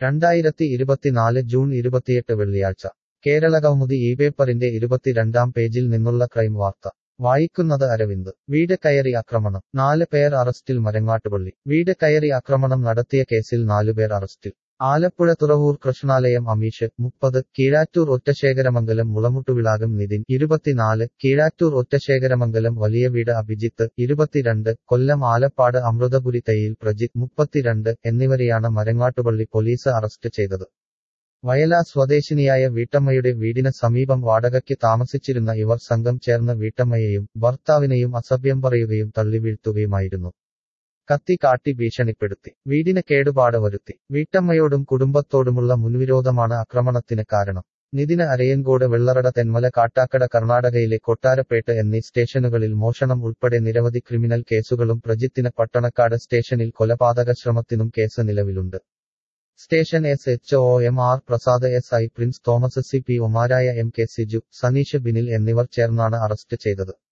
രണ്ടായിരത്തി ഇരുപത്തിനാല് ജൂൺ ഇരുപത്തിയെട്ട് വെള്ളിയാഴ്ച കേരള കൗമുദി ഈ പേപ്പറിന്റെ ഇരുപത്തിരണ്ടാം പേജിൽ നിന്നുള്ള ക്രൈം വാർത്ത വായിക്കുന്നത് അരവിന്ദ് വീട് കയറി ആക്രമണം നാല് പേർ അറസ്റ്റിൽ മരങ്ങാട്ടുപള്ളി വീട് കയറി ആക്രമണം നടത്തിയ കേസിൽ നാലുപേർ അറസ്റ്റിൽ ആലപ്പുഴ തുറവൂർ കൃഷ്ണാലയം അമീഷ് മുപ്പത് കീഴാറ്റൂർ ഒറ്റശേഖരമംഗലം മുളമുട്ടുവിളാകം നിതിൻ ഇരുപത്തിനാല് കീഴാറ്റൂർ ഒറ്റശേഖരമംഗലം വലിയ വീട് അഭിജിത്ത് ഇരുപത്തിരണ്ട് കൊല്ലം ആലപ്പാട് അമൃതപുരി തയ്യിൽ പ്രജിത്ത് മുപ്പത്തിരണ്ട് എന്നിവരെയാണ് മരങ്ങാട്ടുപള്ളി പോലീസ് അറസ്റ്റ് ചെയ്തത് വയല സ്വദേശിനിയായ വീട്ടമ്മയുടെ വീടിന് സമീപം വാടകയ്ക്ക് താമസിച്ചിരുന്ന ഇവർ സംഘം ചേർന്ന് വീട്ടമ്മയെയും ഭർത്താവിനെയും അസഭ്യം പറയുകയും തള്ളിവീഴ്ത്തുകയുമായിരുന്നു കത്തി കാട്ടി ഭീഷണിപ്പെടുത്തി വീടിന് കേടുപാട് വരുത്തി വീട്ടമ്മയോടും കുടുംബത്തോടുമുള്ള മുൻവിരോധമാണ് ആക്രമണത്തിന് കാരണം നിതിന് അരയൻകോട് വെള്ളറട തെന്മല കാട്ടാക്കട കർണാടകയിലെ കൊട്ടാരപ്പേട്ട് എന്നീ സ്റ്റേഷനുകളിൽ മോഷണം ഉൾപ്പെടെ നിരവധി ക്രിമിനൽ കേസുകളും പ്രജിത്തിന് പട്ടണക്കാട് സ്റ്റേഷനിൽ കൊലപാതക ശ്രമത്തിനും കേസ് നിലവിലുണ്ട് station S H O M R Prasad S I Prince Thomas C P ഒമാരായ എം കെ സിജു സനീഷ് ബിനിൽ എന്നിവർ ചേർന്നാണ് അറസ്റ്റ് ചെയ്തത്